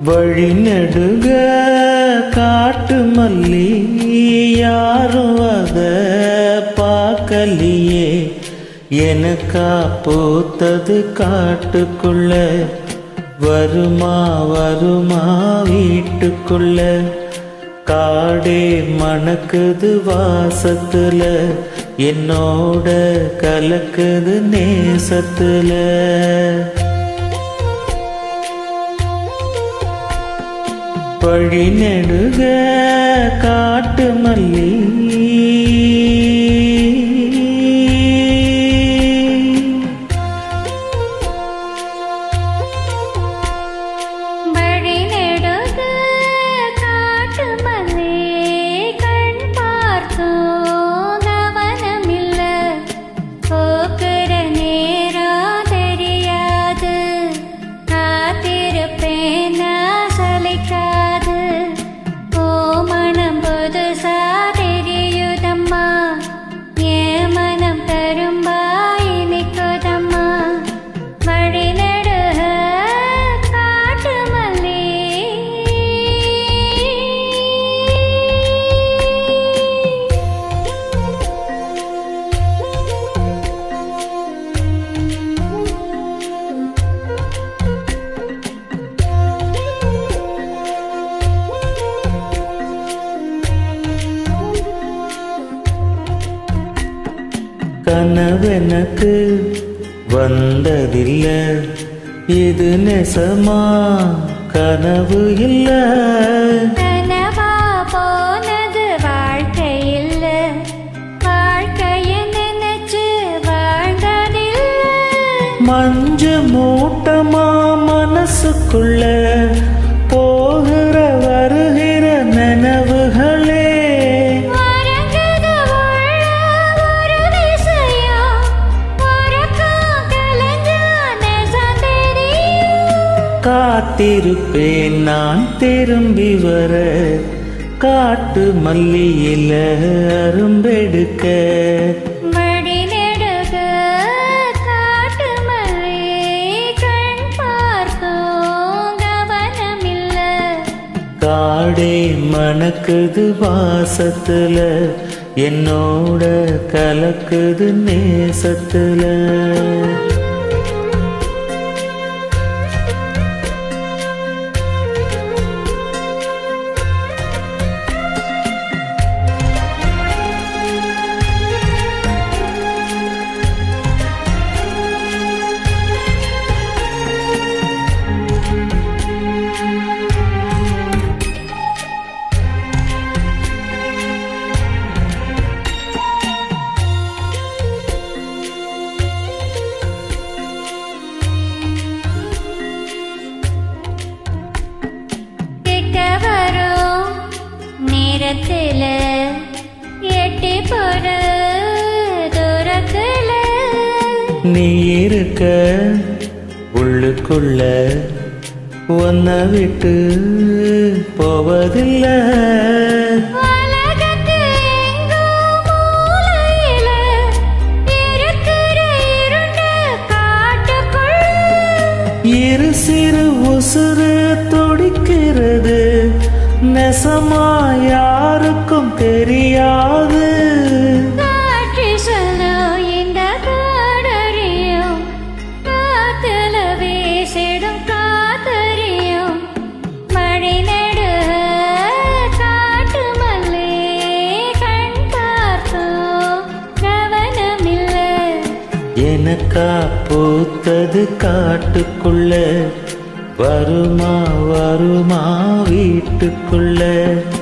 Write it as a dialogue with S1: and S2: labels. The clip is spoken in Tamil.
S1: வழி நெடுக காட்டு மல்லி யாரும் அத பார்க்கலையே எனக்கா பூத்தது காட்டுக்குள்ள வருமா வருமா வீட்டுக்குள்ள காடே மணக்குது வாசத்துல என்னோட கலக்குது நேசத்துல வழி நெடுக காட்டு மல்லி
S2: வழி நெடுக காட்டு மல்லே கண் பார்த்தோம் கவனமில்ல போக்குற நேரம் தெரியாது காத்திருப்பேன் நான் சலிக்காது ஓ மனம் புதுசா தெரியுதம்மா என் மனம் தரும்பா இனிக்குதம்மா வழி நெடுக காட்டு மல்லி
S1: கனவெனக்கு வந்ததில்ல இது நெசமா கனவு இல்ல
S2: கனவா போனது வாழ்க்கையில் வாழ்க்கைய நினைச்சு வாழ்ந்ததில்லை
S1: மஞ்சு மூட்டமா மனசுக்குள்ள போகிற வருகிற நினைவுகளே
S2: மறந்தது உள்ள ஒரு விஷயம் உறக்கம் கலைஞ்சா நெசம் தெரியும்
S1: காத்திருப்பேன் நான் திரும்பி வர காட்டு மல்லியில அரும்பெடுக்க
S2: வழி நெடுக காட்டு மல்லி கண் பார்த்தோம் கவனமில்ல
S1: காடே மணக்குது வாசத்துல என்னோட கலக்குது நேசத்துல
S2: கேட்க வரும் நேரத்துல எட்டி போற தூரத்துல
S1: நீ இருக்க உள்ளுக்குள்ள உன்னை விட்டு போவதில்லை
S2: உலகத்து எங்கோ மூலையில இருக்கிற இருண்ட காட்டுக்குள்
S1: இரு சிறு உசுறு துடிக்கிறது நெசமா யாருக்கும் தெரியாது
S2: காற்று சொல்லும் இந்த காடறியும் காத்துல வீசிடும் காத்தறியும் மழை நடு காட்டு மல்லே கண் பார்த்தோம் கவனமில்லை
S1: எனக்கா பூத்தது காட்டுக்குள்ள வருமா வருமா வீட்டுக்குள்ள